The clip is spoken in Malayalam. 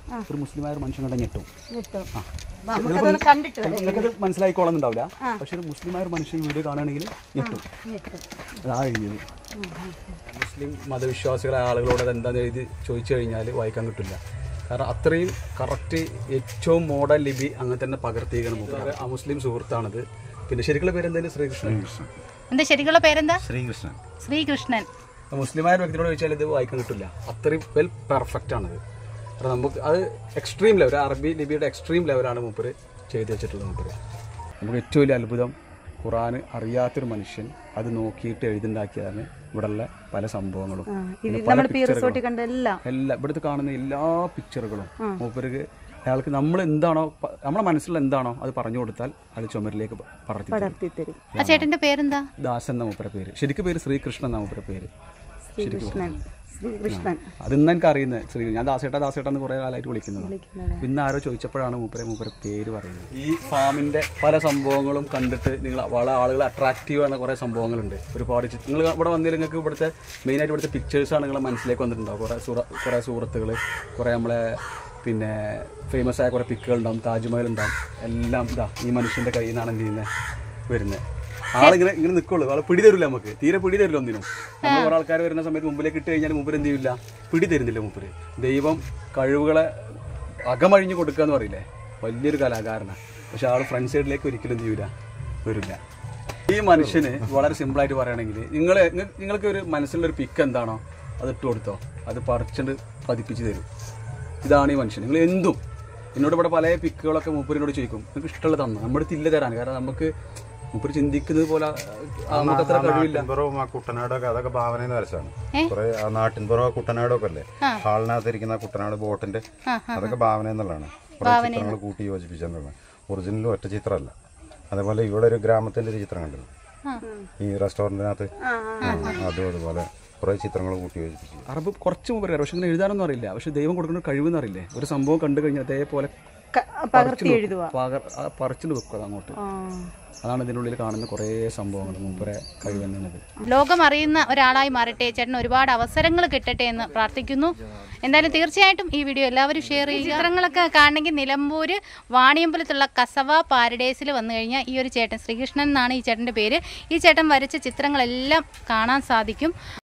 ഒരു മുസ്ലിമായ ഒരു മനുഷ്യൻ കണ്ട ഞെട്ടും കിട്ടും നമുക്കതൊന്ന് കണ്ടിട്ട് വരാം. നിങ്ങൾക്കത് മനസ്സിലായിക്കോളന്നുണ്ടാവില്ല പക്ഷെ ഒരു മുസ്ലിമായ ഒരു മനുഷ്യൻ വീഡിയോ കാണുകയാണെങ്കിൽ ഞെട്ടും കിട്ടും അതാ എഴുതിയത് മുസ്ലിം മതവിശ്വാസികളായ ആളുകളോട് അത് എന്താണെന്ന് എഴുതി ചോദിച്ചു കഴിഞ്ഞാൽ വായിക്കാൻ കിട്ടില്ല കാരണം അത്രയും കറക്റ്റ് ഏറ്റവും മോഡൽ ലിപി അങ്ങനെ തന്നെ പകർത്തിയിരിക്കണം മൂപ്പര്. ആ മുസ്ലിം സുഹൃത്താണത് പിന്നെ ശരിക്കുള്ള പേര് എന്തായാലും ശ്രീകൃഷ്ണൻ എന്താ ശരിക്കുള്ള പേരെന്താ ശ്രീകൃഷ്ണൻ ശ്രീകൃഷ്ണൻ മുസ്ലിമായ ഒരു വ്യക്തിയോട് ചോദിച്ചാൽ ഇത് വായിക്കാൻ കിട്ടില്ല അത്രയും വെൽ പെർഫെക്റ്റ് ആണത് കാരണം നമുക്ക് അത് എക്സ്ട്രീം ലെവൽ അറബി ലിപിയുടെ എക്സ്ട്രീം ലെവലാണ് മൂപ്പര് ചെയ്തു വെച്ചിട്ടുള്ളത് മൂപ്പര് നമുക്ക് ഏറ്റവും വലിയ അത്ഭുതം ഖുറാൻ അറിയാത്തൊരു മനുഷ്യൻ അത് നോക്കിയിട്ട് എഴുതുണ്ടാക്കിയതാണ് ഇവിടെയുള്ള പല സംഭവങ്ങളും പിന്നെ പല നമ്മൾ പി picture റിസോർട്ടിൽ കണ്ട എല്ലാം എല്ലാ ഇവിടുത്തെ കാണുന്ന എല്ലാ പിക്ചറുകളും മൂപ്പർക്ക് അയാൾക്ക് നമ്മൾ എന്താണോ പ- നമ്മളെ മനസ്സിലുള്ള എന്താണോ അത് പറഞ്ഞു കൊടുത്താൽ അത് ചുമരിലേക്ക് പ- പടർത്തി തരും. പടർത്തി തരും ആ ചേട്ടന്റെ പേരെന്താ ദാസൻ എന്ന മൂപ്പര പേര് ശരിക്കും പേര് ശ്രീകൃഷ്ണൻ എന്ന മൂപ്പര പേര് ശ്രീകൃഷ്ണൻ ശ്രീകൃഷ്ണൻ അത് ഇന്ന് എനിക്ക് അറിയുന്നത് ശ്രീ ഞാൻ ദാസേട്ട ദാസേട്ട എന്ന് കുറേ കാലമായിട്ട് വിളിക്കുന്നത് ഇന്ന് ആരോ ചോദിച്ചപ്പോഴാണ് മൂപ്പരെ മൂപ്പരെ പേര് പറയുന്നത് ഈ ഫാമിന്റെ പല സംഭവങ്ങളും കണ്ടിട്ട് നിങ്ങൾ വളരെ ആളുകൾ അട്രാക്റ്റീവ് ആകുന്ന കുറേ സംഭവങ്ങളുണ്ട് ഒരുപാട് ചി- നിങ്ങൾ ഇവിടെ വന്നതിൽ നിങ്ങൾക്ക് ഇവിടുത്തെ മെയിനായിട്ട് ഇവിടുത്തെ പിക്ചേഴ്സാണ് നിങ്ങളെ മനസ്സിലേക്ക് വന്നിട്ടുണ്ടാവും കുറേ സുറ കുറേ സുഹൃത്തുക്കൾ കുറേ നമ്മളെ പിന്നെ ഫേമസ് ആയ കുറേ പിക്കുകൾ ഉണ്ടാവും താജ്മഹൽ ഉണ്ടാവും എല്ലാം ഇതാ ഈ മനുഷ്യന്റെ കയ്യിൽ നിന്നാണ് എന്ത് ചെയ്യുന്നത് വരുന്നത് ആളിങ്ങനെ ഇങ്ങനെ നിൽക്കുള്ളൂ ആളെ പിടി തരില്ല നമുക്ക് തീരെ പിടി തരില്ല ഒന്നിനും നമ്മൾ കുറെ ആൾക്കാർ വരുന്ന സമയത്ത് മുമ്പിലേക്ക് ഇട്ട് കഴിഞ്ഞാൽ മുമ്പിൽ എന്ത് ചെയ്യില്ല പിടി തരുന്നില്ല മുമ്പിൽ ദൈവം കഴിവുകളെ അകമഴിഞ്ഞു കൊടുക്കുക എന്ന് പറയില്ലേ വലിയൊരു കലാകാരനാണ് പക്ഷെ ആൾ ഫ്രണ്ട് സൈഡിലേക്ക് ഒരിക്കലും എന്ത് ചെയ്യൂല വരില്ല ഈ മനുഷ്യന് വളരെ സിമ്പിളായിട്ട് പറയുകയാണെങ്കിൽ നിങ്ങൾ നിങ്ങൾക്ക് ഒരു മനസ്സിലുള്ള ഒരു പിക്ക് എന്താണോ അത് ഇട്ട് കൊടുത്തോ അത് പറിച്ചിട്ട് പതിപ്പിച്ച് തരും ഇതാണ് ഈ മനുഷ്യൻ നിങ്ങൾ എന്തും എന്നോട് ഇവിടെ പല പിക്കുകളൊക്കെ മൂപ്പരിനോട് ചോദിക്കും നിങ്ങൾക്ക് ഇഷ്ടമുള്ള തന്നു നമ്മുടെ തില്ല തരാൻ കാരണം നമുക്ക് മൂപ്പര് ചിന്തിക്കുന്നത് പോലെ ആ, നമുക്ക് അത്ര കഴിവില്ല നാട്ടിൻപുറവും ആ കുട്ടനാടൊക്കെ അതൊക്കെ ഭാവനയിൽ വരച്ചാണ് കുറെ ആ നാട്ടിൻപുറം ആ കുട്ടനാടൊക്കെ അല്ലേ ഹാളിനകത്തിരിക്കുന്ന ആ കുട്ടനാട് ബോട്ടിന്റെ അതൊക്കെ ഭാവന എന്നുള്ളതാണ് കുറെ ചിത്രങ്ങൾ കൂട്ടി യോജിപ്പിച്ചെന്നുള്ളതാണ് ഒറിജിനൽ ഒറ്റ ചിത്രമല്ല അതേപോലെ ഇവിടെ ഒരു ഗ്രാമത്തിന്റെ ഒരു ചിത്രം കണ്ടല്ലോ ഈ റെസ്റ്റോറന്റിനകത്ത് അതും അതുപോലെ കുറെ ചിത്രങ്ങൾ കൂട്ടി യോജിപ്പിച്ചു അറബ് കുറച്ച് മുമ്പ് അറിയാം പക്ഷെ ഇങ്ങനെ എഴുതാനൊന്നും അറിയില്ല പക്ഷെ ദൈവം കൊടുക്കുന്ന കഴിവെന്ന് അറിയില്ലേ ഒരു സംഭവം കണ്ടു കഴിഞ്ഞാൽ അതേപോലെ ക- പകർത്തി എഴുതുക പകർ പറിച്ചിട്ട് വെക്കുക അത് അങ്ങോട്ട് ആ. അതാണ് ഇതിനുള്ളിൽ കാണുന്ന കുറേ സംഭവങ്ങൾ മുമ്പേ കഴിവെന്നത് ലോകം അറിയുന്ന ഒരാളായി മാറട്ടെ ചേട്ടന് ഒരുപാട് അവസരങ്ങൾ കിട്ടട്ടെ എന്ന് പ്രാർത്ഥിക്കുന്നു എന്തായാലും തീർച്ചയായിട്ടും ഈ വീഡിയോ എല്ലാവരും ഷെയർ ചെയ്യുക ചിത്രങ്ങളൊക്കെ കാണണമെങ്കിൽ നിലമ്പൂർ വാണിയമ്പലത്തുള്ള കസവ പാരഡൈസിൽ വന്നു കഴിഞ്ഞാൽ ഈ ഒരു ചേട്ടൻ ശ്രീകൃഷ്ണൻ എന്നാണ് ഈ ചേട്ടൻ്റെ പേര് ഈ ചേട്ടൻ വരച്ച ചിത്രങ്ങളെല്ലാം കാണാൻ സാധിക്കും